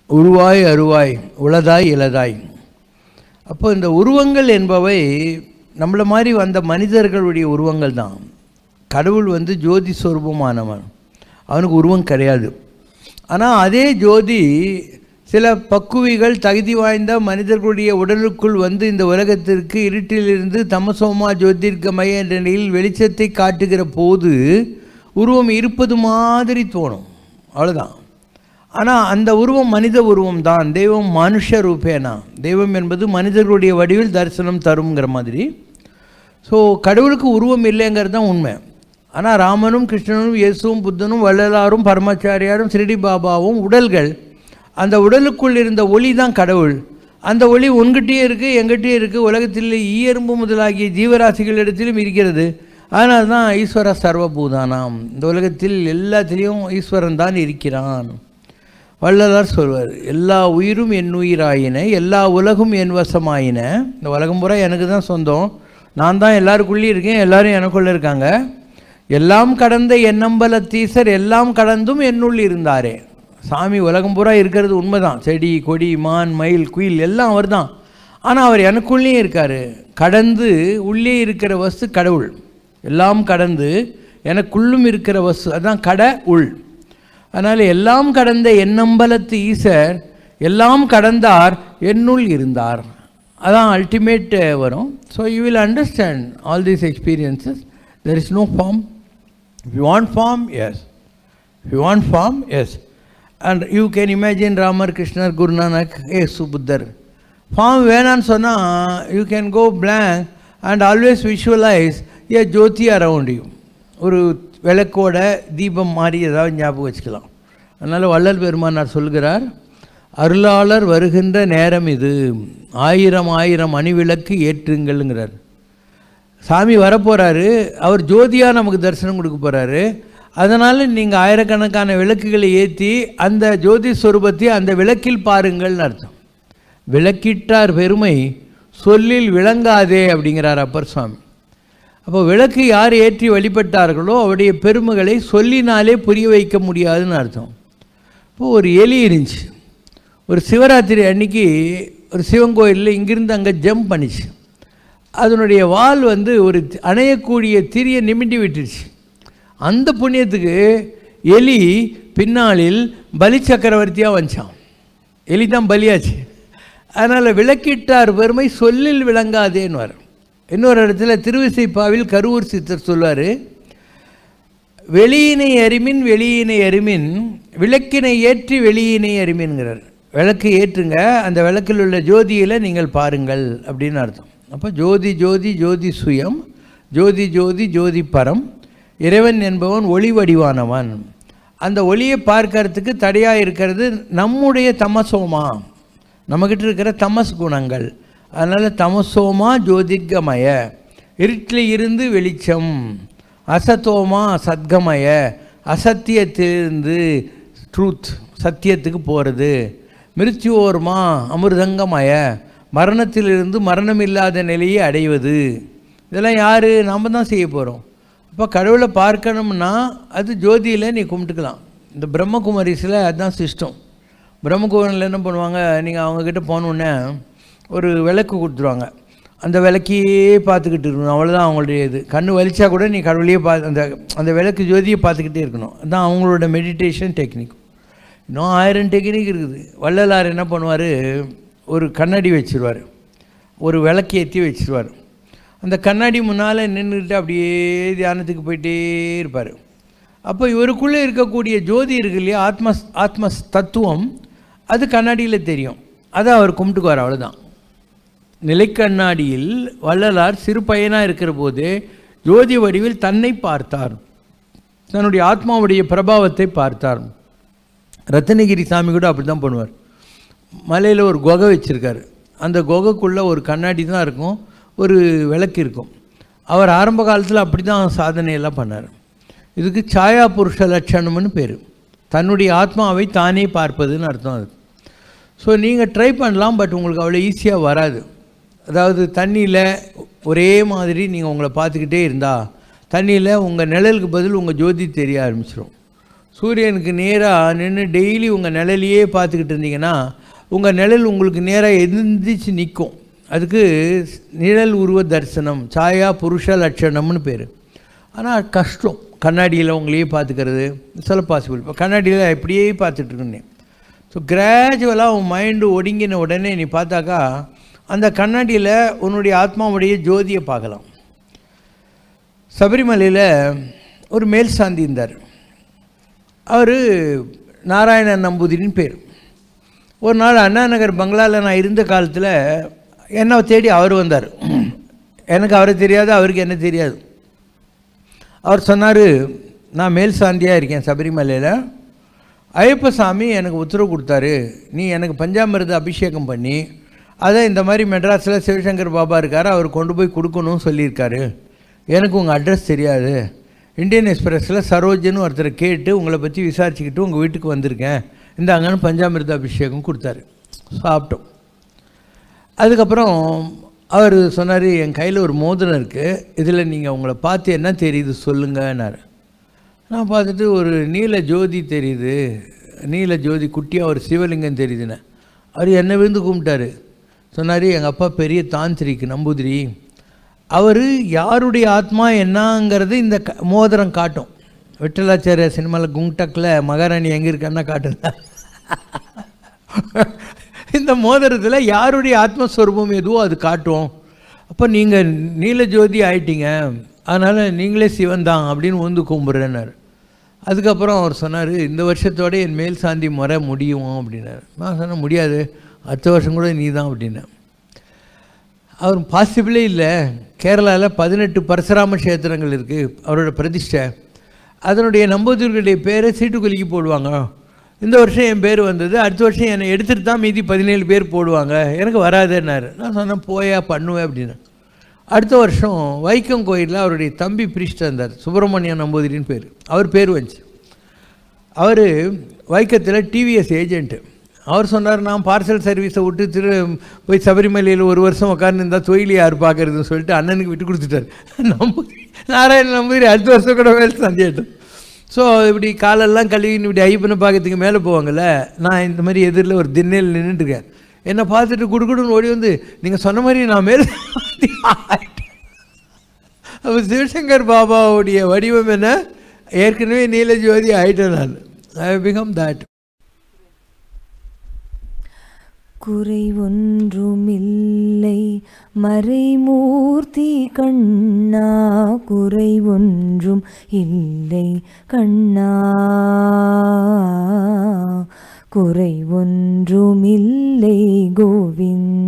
உருவாய் அருவாய் உளதாய் இலதாய் அப்போ இந்த உருவங்கள் என்பவை நம்மளை மாதிரி வந்த மனிதர்களுடைய உருவங்கள் தான் கடவுள் வந்து ஜோதி சொரூபமானவன் அவனுக்கு உருவம் கிடையாது ஆனால் அதே ஜோதி சில பக்குவிகள் தகுதி வாய்ந்த மனிதர்களுடைய உடலுக்குள் வந்து இந்த உலகத்திற்கு இருட்டிலிருந்து தமசோமா ஜோதிர்கமய என்ற நிலையில் வெளிச்சத்தை காட்டுகிற போது உருவம் இருப்பது மாதிரி தோணும் அவ்வளோதான் ஆனால் அந்த உருவம் மனித உருவம் தான் தெய்வம் மனுஷ ரூபேனா தெய்வம் என்பது மனிதர்களுடைய வடிவில் தரிசனம் தருங்கிற மாதிரி ஸோ கடவுளுக்கு உருவம் இல்லைங்கிறது தான் உண்மை ஆனால் ராமனும் கிருஷ்ணனும் இயேசுவும் புத்தனும் வள்ளலாரும் பரமாச்சாரியாரும் ஸ்ரீடி பாபாவும் உடல்கள் அந்த உடலுக்குள் இருந்த ஒளி தான் கடவுள் அந்த ஒளி உன்கிட்டயே இருக்குது எங்கிட்டயே இருக்குது உலகத்தில் ஈயரும்பு முதலாகிய ஜீவராசிகளிடத்திலும் இருக்கிறது அதனால தான் ஈஸ்வர சர்வபூதானாம் இந்த உலகத்தில் எல்லாத்திலையும் ஈஸ்வரன் தான் இருக்கிறான் வள்ளலார் சொல்வார் எல்லா உயிரும் என் உயிராயின எல்லா உலகும் என் வசமாயின இந்த உலகம் பூரா எனக்கு தான் சொந்தம் நான் தான் எல்லாருக்குள்ளேயும் இருக்கேன் எல்லாரும் எனக்குள்ளே இருக்காங்க எல்லாம் கடந்த எண்ணம்பலத்தீசர் எல்லாம் கடந்தும் என்னுள் இருந்தாரே சாமி உலகம் பூரா இருக்கிறது உண்மைதான் செடி கொடி மான் மயில் குயில் எல்லாம் அவர் தான் ஆனால் அவர் எனக்குள்ளேயும் இருக்கார் கடந்து உள்ளே இருக்கிற வஸ்து கடவுள் எல்லாம் கடந்து எனக்குள்ளும் இருக்கிற வஸ்து அதான் கட உள் அதனால் எல்லாம் கடந்த எண்ணம்பலத்து ஈசர் எல்லாம் கடந்தார் என்னுள் இருந்தார் அதான் அல்டிமேட் வரும் so you will understand all these experiences there is no form if you want form yes if you want form yes and you can imagine Ramar கிருஷ்ணர் குருநானக் ஏசு புத்தர் ஃபார்ம் வேணான்னு சொன்னால் you can go blank and always visualise A Jothi around you ஒரு விளக்கோட தீபம் மாதிரி ஏதாவது ஞாபகம் வச்சுக்கலாம் அதனால் வள்ளல் பெருமானார் சொல்கிறார் அருளாளர் வருகின்ற நேரம் இது ஆயிரம் ஆயிரம் அணிவிளக்கு ஏற்றுங்கள்ங்கிறார் சாமி வரப்போகிறாரு அவர் ஜோதியாக நமக்கு தரிசனம் கொடுக்க போகிறாரு அதனால் நீங்கள் ஆயிரக்கணக்கான விளக்குகளை ஏற்றி அந்த ஜோதி ஸ்வரூபத்தை அந்த விளக்கில் பாருங்கள்னு அர்த்தம் விளக்கிட்டார் பெருமை சொல்லில் விளங்காதே அப்படிங்கிறார் அப்பர் சுவாமி அப்போ விளக்கு யார் ஏற்றி வழிபட்டார்களோ அவருடைய பெருமைகளை சொல்லினாலே புரிய வைக்க முடியாதுன்னு அர்த்தம் இப்போ ஒரு எலி இருந்துச்சு ஒரு சிவராத்திரி அன்னைக்கு ஒரு சிவன் கோயிலில் இங்கிருந்து அங்கே ஜம்ப் பண்ணிச்சு அதனுடைய வால் வந்து ஒரு அணையக்கூடிய திரியை நிமிண்டி விட்டுருச்சு அந்த புண்ணியத்துக்கு எலி பின்னாளில் பலி சக்கரவர்த்தியாக வந்துச்சான் எலி தான் பலியாச்சு அதனால் விளக்கிட்டார் பெருமை சொல்லில் விளங்காதேன்னு வரும் இன்னொரு இடத்துல திருவிசைப்பாவில் கருவூர் சித்தர் சொல்வார் வெளியினை அறிமின் வெளியினை அறிமின் விளக்கினை ஏற்றி வெளியினை அறிமின்கிறார் விளக்கு ஏற்றுங்க அந்த விளக்கில் உள்ள ஜோதியில் நீங்கள் பாருங்கள் அப்படின்னு அர்த்தம் அப்போ ஜோதி ஜோதி ஜோதி சுயம் ஜோதி ஜோதி ஜோதி பரம் இறைவன் என்பவன் ஒளி வடிவானவன் அந்த ஒளியை பார்க்கறதுக்கு தடையாக இருக்கிறது நம்முடைய தமசோமா நம்மக்கிட்ட இருக்கிற தமஸ் குணங்கள் அதனால் தமசோமா ஜோதிர்கமய இருட்டில் இருந்து வெளிச்சம் அசத்தோமா சத்கமய அசத்தியத்திலிருந்து ட்ரூத் சத்தியத்துக்கு போகிறது மிருத்யோர்மா அமிர்தங்கமய மரணத்திலிருந்து மரணம் இல்லாத நிலையை அடைவது இதெல்லாம் யார் நாம் தான் செய்ய போகிறோம் அப்போ கடவுளை பார்க்கணும்னா அது ஜோதியில் நீ கும்பிட்டுக்கலாம் இந்த பிரம்மகுமாரிஸில் அதுதான் சிஸ்டம் பிரம்மகுமாரில் என்ன பண்ணுவாங்க நீங்கள் அவங்கக்கிட்ட போனோடனே ஒரு விளக்கு கொடுத்துருவாங்க அந்த விளக்கையே பார்த்துக்கிட்டு இருக்கணும் அவ்வளோதான் அவங்களுடைய இது கண்ணு வலிச்சா கூட நீ கடவுளையே பா அந்த அந்த விளக்கு ஜோதியை பார்த்துக்கிட்டே இருக்கணும் அதுதான் அவங்களோட மெடிடேஷன் டெக்னிக் இன்னும் ஆயிரம் டெக்னிக் இருக்குது வள்ளலார் என்ன பண்ணுவார் ஒரு கண்ணாடி வச்சுருவார் ஒரு விளக்கு ஏற்றி வச்சுருவார் அந்த கண்ணாடி முன்னால் நின்றுட்டு அப்படியே தியானத்துக்கு போயிட்டே இருப்பார் அப்போ இவருக்குள்ளே இருக்கக்கூடிய ஜோதி இருக்கு இல்லையா ஆத்ம ஆத்ம தத்துவம் அது கண்ணாடியில் தெரியும் அதை அவர் கும்பிட்டுக்குவார் அவ்வளோதான் நிலைக்கண்ணாடியில் வள்ளலார் சிறு பையனாக இருக்கிற போது ஜோதி வடிவில் தன்னை பார்த்தார் தன்னுடைய ஆத்மாவுடைய பிரபாவத்தை பார்த்தார் ரத்னகிரி சாமி கூட அப்படி தான் பண்ணுவார் மலையில் ஒரு குகை வச்சுருக்காரு அந்த குகைக்குள்ளே ஒரு கண்ணாடி தான் இருக்கும் ஒரு விளக்கு இருக்கும் அவர் ஆரம்ப காலத்தில் அப்படி தான் சாதனையெல்லாம் பண்ணார் இதுக்கு சாயா புருஷ லட்சணம்னு பேர் தன்னுடைய ஆத்மாவை தானே பார்ப்பதுன்னு அர்த்தம் அது ஸோ நீங்கள் ட்ரை பண்ணலாம் பட் உங்களுக்கு அவ்வளோ ஈஸியாக வராது அதாவது தண்ணியில் ஒரே மாதிரி நீங்கள் உங்களை பார்த்துக்கிட்டே இருந்தால் தண்ணியில் உங்கள் நிழலுக்கு பதில் உங்கள் ஜோதி தெரிய ஆரம்பிச்சிடும் சூரியனுக்கு நேராக நின்று டெய்லி உங்கள் நிழலையே பார்த்துக்கிட்டு இருந்தீங்கன்னா உங்கள் நிழல் உங்களுக்கு நேராக எந்திரிச்சு நிற்கும் அதுக்கு நிழல் உருவ தரிசனம் சாயா புருஷ லட்சணம்னு பேர் ஆனால் கஷ்டம் கண்ணாடியில் உங்களையே பார்த்துக்கிறது சில பாசிபிள் இப்போ கண்ணாடியில் எப்படியே பார்த்துட்டு இருந்தேன் ஸோ கிராஜுவலாக உன் மைண்டு ஒடுங்கின உடனே நீ பார்த்தாக்கா அந்த கண்ணாடியில் உன்னுடைய ஆத்மாவுடைய ஜோதியை பார்க்கலாம் சபரிமலையில் ஒரு மேல் சாந்தி இருந்தார் அவர் நாராயணன் நம்பூதிரின்னு பேர் ஒரு நாள் அண்ணா நகர் பங்களாவில் நான் இருந்த காலத்தில் என்னை தேடி அவர் வந்தார் எனக்கு அவரை தெரியாது அவருக்கு என்ன தெரியாது அவர் சொன்னார் நான் மேல் சாந்தியாக இருக்கேன் சபரிமலையில் ஐயப்ப சாமி எனக்கு உத்தரவு கொடுத்தாரு நீ எனக்கு பஞ்சாமிரத அபிஷேகம் பண்ணி அதை இந்த மாதிரி மெட்ராஸில் சிவசங்கர் பாபா இருக்கார் அவர் கொண்டு போய் கொடுக்கணும்னு சொல்லியிருக்காரு எனக்கு உங்கள் அட்ரஸ் தெரியாது இந்தியன் எக்ஸ்பிரஸில் சரோஜன்னு ஒருத்தரை கேட்டு உங்களை பற்றி விசாரிச்சுக்கிட்டு உங்கள் வீட்டுக்கு வந்திருக்கேன் இந்த அங்கன்னு பஞ்சாமிர்த அபிஷேகம் கொடுத்தாரு சாப்பிட்டோம் அதுக்கப்புறம் அவர் சொன்னார் என் கையில் ஒரு மோதிரம் இருக்குது இதில் நீங்கள் உங்களை பார்த்து என்ன தெரியுது சொல்லுங்கன்னாரு நான் பார்த்துட்டு ஒரு நீல ஜோதி தெரியுது நீல ஜோதி குட்டியாக ஒரு சிவலிங்கம் தெரியுதுன்னு அவர் என்னை விழுந்து கும்பிட்டாரு சொன்னார் எங்கள் அப்பா பெரிய தாந்திரிக்கு நம்பூதிரி அவர் யாருடைய ஆத்மா என்னங்கிறது இந்த க மோதிரம் காட்டும் விட்டலாச்சாரிய சினிமாவில் குங்டக்கில் மகாராணி எங்கே இருக்கான்னா காட்டுதா இந்த மோதிரத்தில் யாருடைய ஆத்மஸ்வரூபம் எதுவோ அது காட்டும் அப்போ நீங்கள் நீல ஜோதி ஆயிட்டீங்க அதனால் நீங்களே சிவன் தான் அப்படின்னு வந்து கும்பிட்றேன்னாரு அதுக்கப்புறம் அவர் சொன்னார் இந்த வருஷத்தோட என் மேல் சாந்தி முறை முடியும் அப்படின்னாரு நான் சொன்னேன் முடியாது அடுத்த வருஷம் கூட நீ தான் அப்படின்னேன் அவர் பாசிபிளே இல்லை கேரளாவில் பதினெட்டு பரசுராம கஷேத்திரங்கள் இருக்குது அவரோட பிரதிஷ்டை அதனுடைய நம்பூதிரிகளுடைய பேரை சீட்டுக்குலுக்கி போடுவாங்க இந்த வருஷம் என் பேர் வந்தது அடுத்த வருஷம் என்னை எடுத்துகிட்டு தான் மீதி பதினேழு பேர் போடுவாங்க எனக்கு வராதுன்னாரு நான் சொன்னேன் போயா பண்ணுவேன் அப்படின்னு அடுத்த வருஷம் வைக்கம் கோயிலில் அவருடைய தம்பி பிரிஸ்ட் இருந்தார் சுப்பிரமணிய நம்பூதிரின்னு பேர் அவர் பேர் வந்துச்சு அவர் வைக்கத்தில் டிவிஎஸ் ஏஜென்ட்டு அவர் சொன்னார் நான் பார்சல் சர்வீஸை விட்டு திரு போய் சபரிமலையில் ஒரு வருஷம் உட்கார்ந்து தொழில் யார் பார்க்கறதுன்னு சொல்லிட்டு அண்ணனுக்கு விட்டு கொடுத்துட்டார் நம்பூதிரி நாராயண நம்பூதிரி அடுத்த வருஷம் கூட வேலை சந்தேட்டும் ஸோ இப்படி காலெல்லாம் கழுவின்னு இப்படி ஐப்பனை பார்க்கறதுக்கு மேலே போவாங்கல்ல நான் இந்த மாதிரி எதிரில் ஒரு திண்ணையில் நின்றுட்டுருக்கேன் என்னை பார்த்துட்டு குடுகுடுன்னு ஓடி வந்து நீங்கள் சொன்ன மாதிரி நான் மேல் அப்போ சிவசங்கர் பாபாவுடைய வடிவம் என்ன ஏற்கனவே நீலஜோதி ஆயிட்டேன் நான் ஐ பிகம் தட் குறை ஒன்றுமில்லை மறைமூர்த்தி கண்ணா குறை ஒன்றும் இல்லை கண்ணா குறை ஒன்றுமில்லை கோவிந்தா